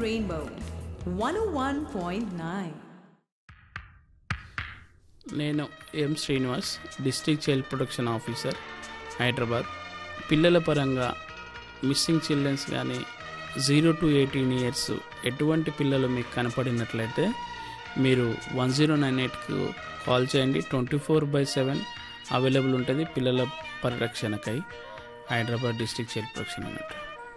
Rainbow 101.9. నేను M Srinivas district child protection officer Hyderabad పిల్లల పరంగా మిస్సింగ్ చిల్డ్రన్స్ కానీ జీరో టు ఎయిటీన్ ఇయర్స్ ఎటువంటి పిల్లలు మీకు కనపడినట్లయితే మీరు వన్ జీరో నైన్ ఎయిట్కు కాల్ చేయండి twenty four by seven available ఉంటుంది పిల్లల పరిరక్షణకై హైదరాబాద్ డిస్ట్రిక్ట్ చైల్డ్ ప్రొటెక్షన్ అన్నట్టు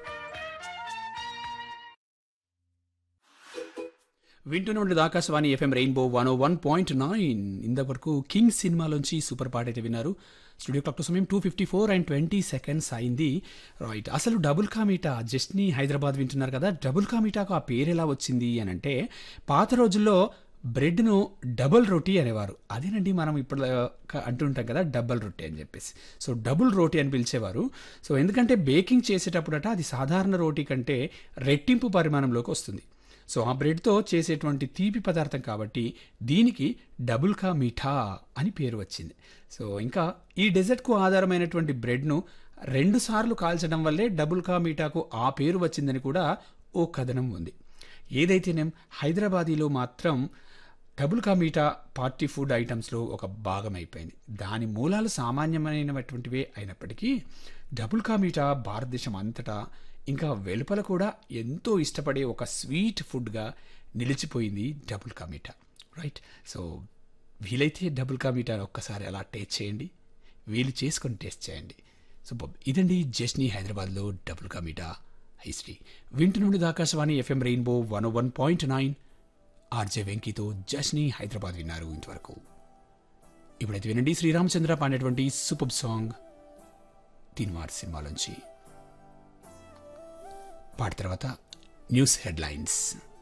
వింటూనే ఉండేది Akashvani FM rainbow one O one point nine ఇంతవరకు కింగ్ సినిమాలోంచి సూపర్ పాట అయితే విన్నారు స్టూడియో క్లాక్ సమయం two fifty four and twenty seconds అయింది రైట్ అసలు డబుల్ కా మీటా జస్ట్ని హైదరాబాద్ వింటున్నారు కదా డబుల్ కా మీటాకు ఆ పేరు ఎలా వచ్చింది అని అంటే పాత రోజుల్లో బ్రెడ్ను డబుల్ రోటీ అనేవారు అదేనండి మనం ఇప్పుడు ఆ, అంటుంటాం కదా డబల్ రొట్టి అని చెప్పేసి సో డబుల్ రోటీ అని పిలిచేవారు సో ఎందుకంటే బేకింగ్ చేసేటప్పుడట అది సాధారణ రోటీ కంటే రెట్టింపు పరిమాణంలోకి వస్తుంది సో ఆ బ్రెడ్తో చేసేటువంటి తీపి పదార్థం కాబట్టి దీనికి డబుల్ కా మీఠా అని పేరు వచ్చింది సో ఇంకా ఈ డెజర్ట్కు ఆధారమైనటువంటి బ్రెడ్ను రెండు సార్లు కాల్చడం వల్లే డబుల్ కా మీఠాకు ఆ పేరు వచ్చిందని కూడా ఓ కథనం ఉంది ఏదైతేనేం హైదరాబాదీలో మాత్రం డబుల్ కా మీఠా పార్టీ ఫుడ్ ఐటమ్స్లో ఒక భాగం అయిపోయింది దాని మూలాలు సామాన్యమైనటువంటివే అయినప్పటికీ డబుల్ కా మీఠా భారతదేశం అంతటా ఇంకా వెలుపల కూడా ఎంతో ఇష్టపడే ఒక స్వీట్ ఫుడ్గా నిలిచిపోయింది double ka meetha right so వీలైతే డబుల్ కా మీఠా ఒక్కసారి అలా టేస్ట్ చేయండి వీలు చేసుకొని టేస్ట్ చేయండి సో బ- ఇదండి జస్నీ హైదరాబాద్లో డబుల్ కా మీఠా హిస్టరీ వింటునుండి Akashvani FM rainbow one one point nine RJ వెంకీతో జస్నీ హైదరాబాద్ విన్నారు ఇంతవరకు ఇప్పుడైతే వినండి శ్రీరామచంద్ర పాడినటువంటి సూపర్ సాంగ్ తిన్వార్ సినిమాలోంచి పాట తర్వాత న్యూస్ హెడ్లైన్స్